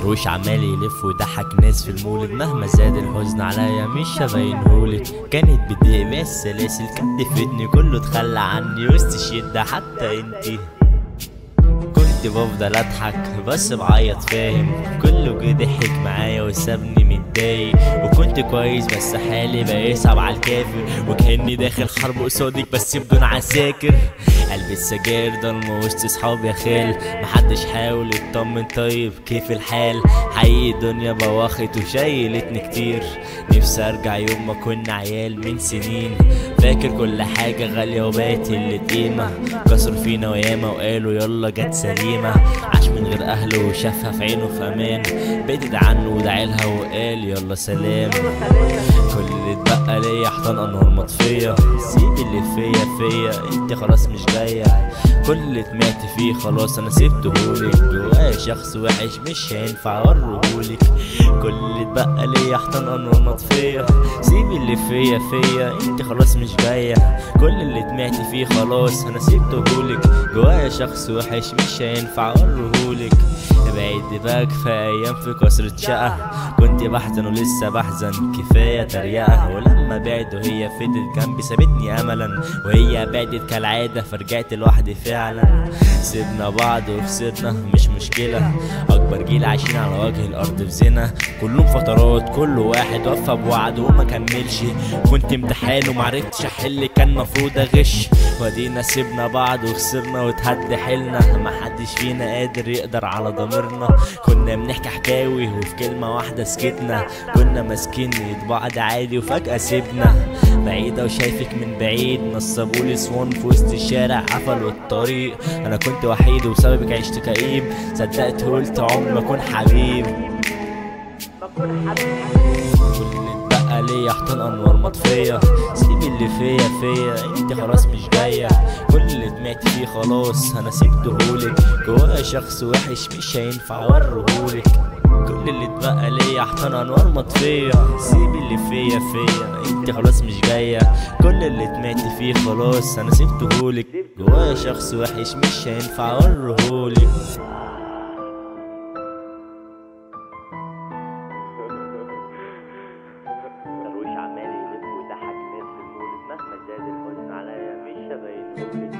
درويش عمال يلف ويضحك ناس في المولد مهما زاد الحزن عليا مش هبينهولك كانت بتضايق بس السلاسل كتفتني كله اتخلى عني وسط الشدة حتى انتي كنت بفضل اضحك بس بعيط فاهم كله جه ضحك معايا وسابني متضايق وكنت كويس بس حالي بقى يصعب على الكافر وكاني داخل حرب قصادك بس بدون عساكر قلبي السجاير ضلمة وسط صحابي يا خال محدش حاول يطمن طيب كيف الحال حقيقي الدنيا بواخت وشايلتني كتير نفسي ارجع يوم ما كنا عيال من سنين فاكر كل حاجة غالية وبقت اللي قيمة كسروا فينا وياما وقالوا يلا جت سليمة عاش من غير أهله وشافها في عينه في أمان بعدت عنه ودعيلها وقال يلا سلام كل اللي اتبقى ليا حيطان أنوار مطفية سيب اللي فيا فيا انت خلاص مش جاية كل اللي طمعت فيه خلاص انا سبتهولك جوايا شخص وحش مش هينفع اوريهولك كل اللي اتبقى ليا حيطان انوار مطفية سيب اللي فيا فيا انت خلاص مش جاية كل اللي طمعت فيه خلاص انا سبتهولك جوايا شخص وحش مش هينفع اوريهولك بعيد بقى كفاية ايام في كسرة شقة كنت بحزن ولسه بحزن كفاية تريقة ولما بعد وهي فضلت جنبي سابتني املا وهي بعدت كالعادة فرجعت لوحدي فعلا سيبنا بعض وخسرنا مش مشكلة اكبر جيل عايشين على وجه الارض في زنا كلهم فترات كل واحد وفى بوعده وما كملش كنت امتحان ومعرفتش احل كان مفروض اغش ودينا سيبنا بعض وخسرنا وتهد حيلنا محدش فينا قادر يقدر على ضميرنا كنا بنحكي حكاوي وفي كلمة واحدة سكتنا كنا ماسكين ايد بعض عادي وفجأة سيبنا بعيدة وشايفك من بعيد نصبولي صوان في وسط الشارع قفلوا الطريق انا كنت وحيد وبسببك عشت كئيب صدقت قلت عمري ما اكون حبيب كل اللي اتبقى ليا حيطان انوار مطفية سيب اللي فيا فيا انت خلاص مش جاية كل اللي طمعت فيه خلاص انا سبتهولك جوايا شخص وحش مش هينفع اوريهولك كل اللي اتبقى ليا حيطان انوار مطفية سيب اللي فيا فيا انت خلاص مش جاية كل اللي طمعت فيه خلاص انا سبتهولك جوايا شخص وحش مش هينفع اوريهولك درويش عمال يلف ويضحك الناس في المولد مهما زاد الحزن عليا مش هبينهولك